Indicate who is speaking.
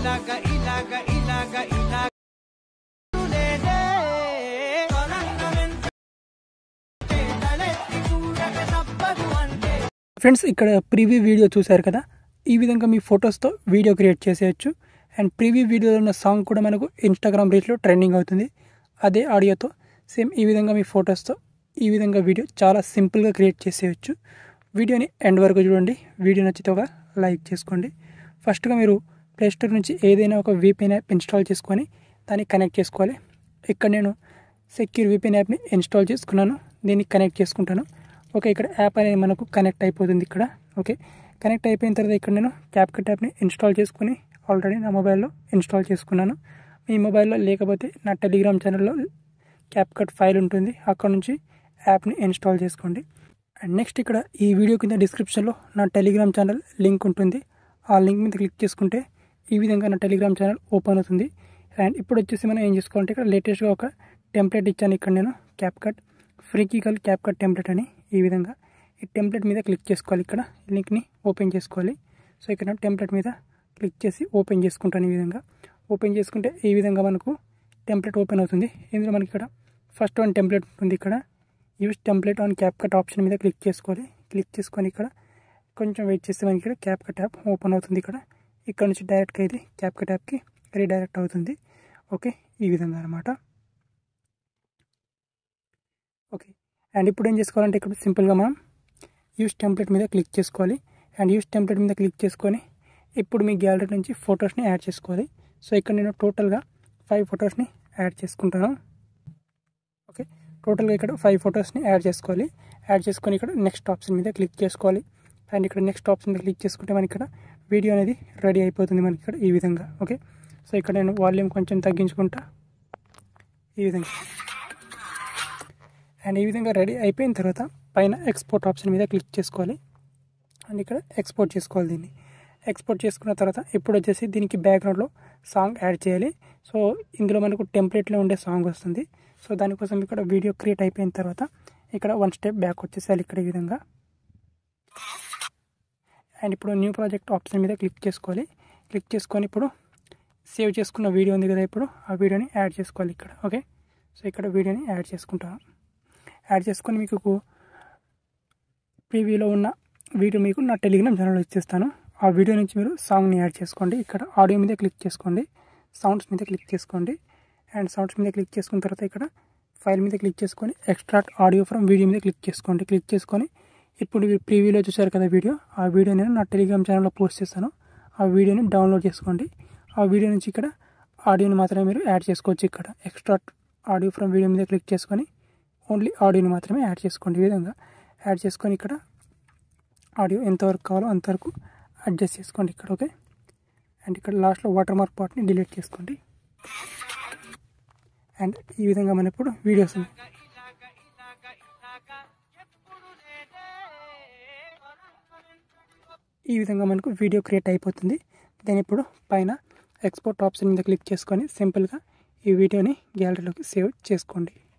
Speaker 1: ఇలాగ ఇలాగ ఇలాగ ఇలాగ లేదే. తొలంగమెంత తలెత్తి చూడక తప్పదు అంటే
Speaker 2: ఫ్రెండ్స్ ఇక్కడ ప్రీవ్యూ వీడియో చూశారు కదా ఈ విధంగా మీ ఫొటోస్తో వీడియో క్రియేట్ చేసేయచ్చు అండ్ ప్రీవ్యూ వీడియోలో ఉన్న సాంగ్ కూడా మనకు ఇన్స్టాగ్రామ్ రీల్స్లో ట్రెండింగ్ అవుతుంది అదే ఆడియోతో సేమ్ ఈ విధంగా మీ ఫొటోస్తో ఈ విధంగా వీడియో చాలా సింపుల్గా క్రియేట్ చేసేయచ్చు వీడియోని ఎండ్ వరకు చూడండి వీడియో నచ్చితే ఒక లైక్ చేసుకోండి ఫస్ట్గా మీరు ప్లేస్టోర్ నుంచి ఏదైనా ఒక వీపీఎన్ యాప్ ఇన్స్టాల్ చేసుకొని దాన్ని కనెక్ట్ చేసుకోవాలి ఇక్కడ నేను సెక్యూర్ వీపీఎన్ యాప్ని ఇన్స్టాల్ చేసుకున్నాను దీన్ని కనెక్ట్ చేసుకుంటాను ఓకే ఇక్కడ యాప్ అనేది మనకు కనెక్ట్ అయిపోతుంది ఇక్కడ ఓకే కనెక్ట్ అయిపోయిన తర్వాత ఇక్కడ నేను క్యాప్కట్ యాప్ని ఇన్స్టాల్ చేసుకుని ఆల్రెడీ నా మొబైల్లో ఇన్స్టాల్ చేసుకున్నాను మీ మొబైల్లో లేకపోతే నా టెలిగ్రామ్ ఛానల్లో క్యాప్కట్ ఫైల్ ఉంటుంది అక్కడ నుంచి యాప్ని ఇన్స్టాల్ చేసుకోండి అండ్ నెక్స్ట్ ఇక్కడ ఈ వీడియో కింద డిస్క్రిప్షన్లో నా టెలిగ్రామ్ ఛానల్ లింక్ ఉంటుంది ఆ లింక్ మీద క్లిక్ చేసుకుంటే ఈ విధంగా నా టెలిగ్రామ్ ఛానల్ ఓపెన్ అవుతుంది అండ్ ఇప్పుడు వచ్చేసి మనం ఏం చేసుకోవాలంటే ఇక్కడ లేటెస్ట్గా ఒక టెంప్లెట్ ఇచ్చాను ఇక్కడ నేను క్యాప్కట్ ఫ్రీకీకల్ క్యాప్కట్ టెంప్లెట్ అని ఈ విధంగా ఈ టెంప్లెట్ మీద క్లిక్ చేసుకోవాలి ఇక్కడ లింక్ని ఓపెన్ చేసుకోవాలి సో ఇక్కడ టెంప్లెట్ మీద క్లిక్ చేసి ఓపెన్ చేసుకుంటాను ఈ విధంగా ఓపెన్ చేసుకుంటే ఈ విధంగా మనకు టెంప్లెట్ ఓపెన్ అవుతుంది ఇందులో మనకి ఇక్కడ ఫస్ట్ వన్ టెంప్లెట్ ఉంటుంది ఇక్కడ use template on CapCut option మీద క్లిక్ చేసుకోవాలి క్లిక్ చేసుకొని ఇక్కడ కొంచెం వెయిట్ చేస్తే మనకి ఇక్కడ క్యాప్ కట్ యాప్ ఓపెన్ అవుతుంది ఇక్కడ ఇక్కడ నుంచి డైరెక్ట్గా ఇది క్యాప్ కట్ యాప్కి రీడైరెక్ట్ అవుతుంది ఓకే ఈ విధంగా అనమాట ఓకే అండ్ ఇప్పుడు ఏం చేసుకోవాలంటే ఇక్కడ సింపుల్గా మనం యూస్ టెంప్లెట్ మీద క్లిక్ చేసుకోవాలి అండ్ యూస్ టెంప్లెట్ మీద క్లిక్ చేసుకొని ఇప్పుడు మీ గ్యాలరీ నుంచి ఫొటోస్ని యాడ్ చేసుకోవాలి సో ఇక్కడ నేను టోటల్గా ఫైవ్ ఫొటోస్ని యాడ్ చేసుకుంటాను ఓకే టోటల్గా ఇక్కడ ఫైవ్ ఫొటోస్ని యాడ్ చేసుకోవాలి యాడ్ చేసుకొని ఇక్కడ నెక్స్ట్ ఆప్షన్ మీద క్లిక్ చేసుకోవాలి అండ్ ఇక్కడ నెక్స్ట్ ఆప్షన్ మీద క్లిక్ చేసుకుంటే మనకి ఇక్కడ వీడియో అనేది రెడీ అయిపోతుంది మనకి ఇక్కడ ఈ విధంగా ఓకే సో ఇక్కడ నేను వాల్యూమ్ కొంచెం తగ్గించుకుంటా ఈ విధంగా అండ్ ఈ విధంగా రెడీ అయిపోయిన తర్వాత పైన ఎక్స్పోర్ట్ ఆప్షన్ మీద క్లిక్ చేసుకోవాలి అండ్ ఇక్కడ ఎక్స్పోర్ట్ చేసుకోవాలి దీన్ని ఎక్స్పోర్ట్ చేసుకున్న తర్వాత ఇప్పుడు వచ్చేసి దీనికి బ్యాక్గ్రౌండ్లో సాంగ్ యాడ్ చేయాలి సో ఇందులో మనకు టెంప్లెట్లో ఉండే సాంగ్ వస్తుంది సో దానికోసం ఇక్కడ వీడియో క్రియేట్ అయిపోయిన తర్వాత ఇక్కడ వన్ స్టెప్ బ్యాక్ వచ్చేసాలి ఇక్కడ ఈ విధంగా అండ్ ఇప్పుడు న్యూ ప్రాజెక్ట్ ఆప్షన్ మీద క్లిక్ చేసుకోవాలి క్లిక్ చేసుకొని ఇప్పుడు సేవ్ చేసుకున్న వీడియో ఉంది కదా ఇప్పుడు ఆ వీడియోని యాడ్ చేసుకోవాలి ఇక్కడ ఓకే సో ఇక్కడ వీడియోని యాడ్ చేసుకుంటాను యాడ్ చేసుకొని మీకు ప్రీవ్యూలో ఉన్న వీడియో మీకు నా టెలిగ్రామ్ ఛానల్లో ఇచ్చేస్తాను ఆ వీడియో నుంచి మీరు సాంగ్ని యాడ్ చేసుకోండి ఇక్కడ ఆడియో మీద క్లిక్ చేసుకోండి సౌండ్స్ మీద క్లిక్ చేసుకోండి అండ్ సౌండ్స్ మీద క్లిక్ చేసుకున్న తర్వాత ఇక్కడ ఫైల్ మీద క్లిక్ చేసుకొని ఎక్స్ట్రాక్ట్ ఆడియో ఫ్రమ్ వీడియో మీద క్లిక్ చేసుకోండి క్లిక్ చేసుకొని ఇప్పుడు మీరు ప్రీవ్యూలో చూశారు కదా వీడియో ఆ వీడియో నేను నా టెలిగ్రామ్ ఛానల్లో పోస్ట్ చేస్తాను ఆ వీడియోని డౌన్లోడ్ చేసుకోండి ఆ వీడియో నుంచి ఇక్కడ ఆడియోని మాత్రమే మీరు యాడ్ చేసుకోవచ్చు ఇక్కడ ఎక్స్ట్రాక్ట్ ఆడియో ఫ్రమ్ వీడియో మీద క్లిక్ చేసుకొని ఓన్లీ ఆడియోని మాత్రమే యాడ్ చేసుకోండి ఈ విధంగా యాడ్ చేసుకొని ఇక్కడ ఆడియో ఎంతవరకు కావాలో అంతవరకు అడ్జస్ట్ చేసుకోండి ఇక్కడ ఓకే అండ్ ఇక్కడ లాస్ట్లో వాటర్ మార్క్ పార్ట్ని డిలీట్ చేసుకోండి అండ్ ఈ విధంగా మన ఇప్పుడు వీడియోస్
Speaker 1: ఇలాగ ఇలాగ ఇలాగ ఎప్పుడు లేదే. తొలంగమెంత
Speaker 2: ఈ విధంగా మనకు వీడియో క్రియేట్ అయిపోతుంది దాని ఇప్పుడు పైన ఎక్స్పోర్ట్ ఆప్షన్ మీద క్లిక్ చేసుకొని సింపుల్గా ఈ వీడియోని గ్యాలరీలోకి సేవ్ చేసుకోండి